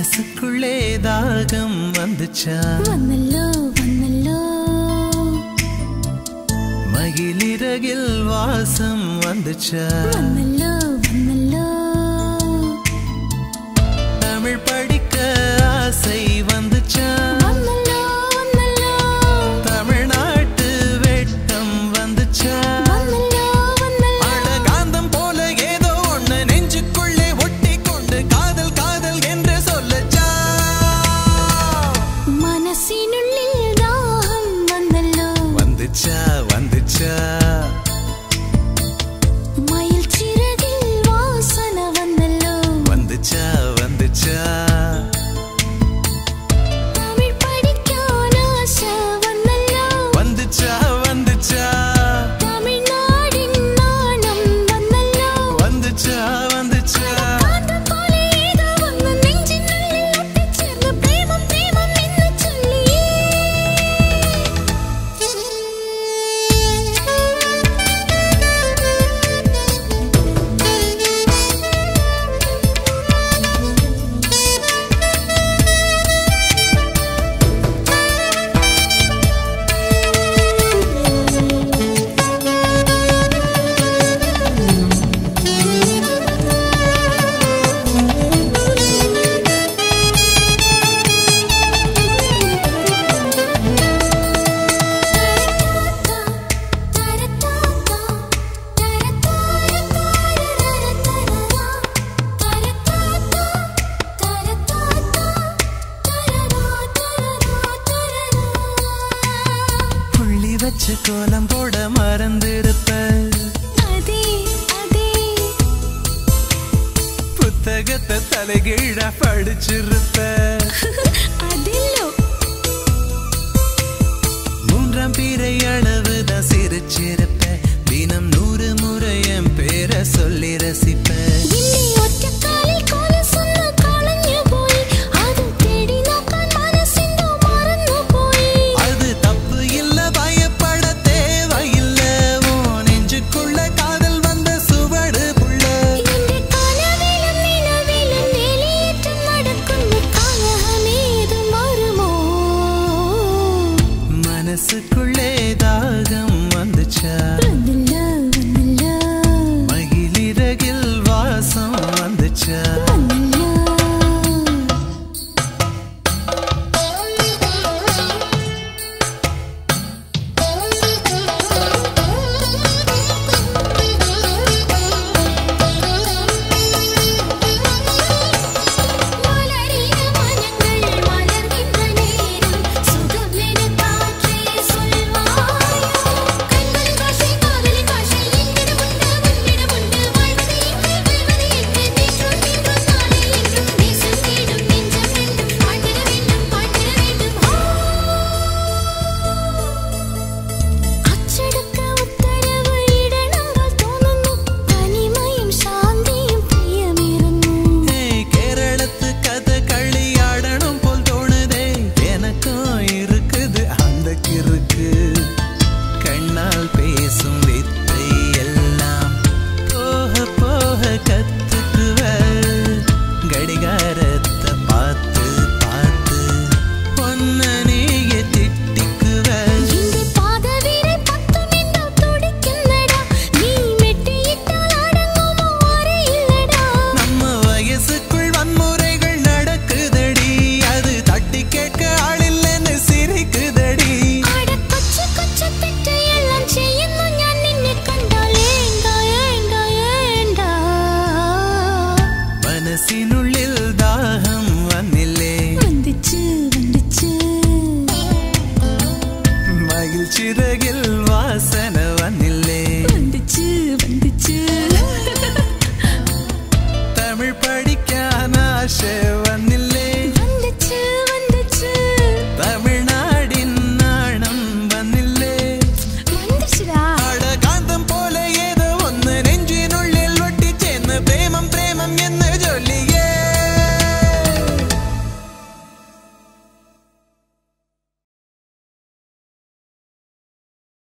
മനസ്സുക്കുള്ളേ ദാഹം വന്നുച്ചാ വന്നല്ലോ വന്നല്ലോ മകിലിരകിൽ വാസം വന്നുച്ചാ വന്നല്ലോ വന്നല്ലോ தமிழ் படிக்க ஆசை வந்துச்சா വന്നല്ലോ വന്നല്ലോ தமிழ்நாட்டு வெட்கம் வந்துச்சா വന്നല്ലോ വന്നല്ലോ அழகாந்தம் போல ஏதோ ஒண்ணு நெஞ்சுக்குள்ளே ஒட்டி கொண்டு காதல் காதல் என்று சொல்லச்சா മനസ്സിനുള്ളിൽ ദാഹം വന്നല്ലോ வந்துச்சா வந்துச்சா മയിൽ ചിറകിൽ വാസന വന്നല്ലോ வந்துச்சா வந்துச்சா തമിഴ് പഠിക്കാൻ ആശ വന്നല്ലോ வந்துச்சா வந்துச்சா തമിഴ്നാടിൻ നാണം വന്നല്ലോ வந்துச்சா வந்துச்சா കാന്തം പോലെ ഏതോ ഒന്ന് നെഞ്ചിനുള്ളിൽ ഒട്ടിച്ചേർന്ന് പ്രേമം പ്രേമം എന്ന് ചൊല്ലി புள்ளி வச்ச கோலம் போட மறந்திருப்ப அதே அதே புத்தகத்தை தலைகீழ படிச்சிருப்ப அதில்லோ மூன்றாம் பிறை அளவுதான் சிரிச்சிருப்ப தினம் நூறு முறை என் பேரை சொல்லி ரசிப்ப ഇനി ഒറ്റക്കാലിൽ കൊലസൊന്ന് കളഞ്ഞു പോയി അത് തേടി നോക്കാൻ മനസ്സിന്തോ മറന്നു പോയി அது தப்பு இல்ல பயப்பட தேவையில்ல உன் நெஞ்சுக்குள்ள காதல் வந்த சுவடு புள்ள എന്റെ കനവിലും നിലവിലും വേലിയേറ്റം നടക്കുന്നു കലഹമേതും വരുമോ மனசுக்குள்ளே தாகம் வந்துச்சா വന്നില്ല വന്നില്ല மகிழிறகில் வாசம் வந்துச்சா വന്നില്ല மலரிய மனங்கள் மலர்கின்ற நேரம் சுகம் என காற்றே சொல்வாயோ கண்களின் பாஷை காதலின் பாஷை என்னிடம் உண்டு உன்னிடம் உண்டு வாழ்வது எங்கே வெல்வது எங்கே நேற்றோர் இன்றும் நாளை என்றும் நேசம் தேடும் நெஞ்சம் ரெண்டும் வாழ்ந்திட வேண்டும் வாழ்ந்திட வேண்டும் അച്ചടക്ക ഉത്തരവ് ഇടണമെങ്കിൽ തോന്നുന്നു തനിമയും ശാന്തിയും പ്രിയമേറുന്നു ஏய், கேரளத்து கதை களியாடணும் போல் தோணுதே எனக்கும் இருக்குது அந்த கிறுக்கு கண்ணால் பேசும் வித்தை எல்லாம் போக போக கத்துக்குவ கடிகாரத்தை பார்த்து பார்த்து பொன்ன நீயே திட்டிக்குவ എന്റെ പാദവിരൽ പത്തുമെന്തോ തുടിക്കുന്നടാ നീ മെട്ടിയിട്ടാൽ അടങ്ങുമോ അറിയില്ലടാ நம்ம வயசுக்குள் வன்முறைகள் நடக்குதடி அது தட்டி கேட்க ஆளில்லைன்னு சிரிக்குதடி അട കൊച്ചു കൊച്ചു തെറ്റെല്ലാം ചെയ്യുന്നു ഞാൻ നിന്നെ കണ്ടാൽ ഏണ്ട ഏണ്ട ഏണ്ട മനസ്സിനുള്ളിൽ ദാഹം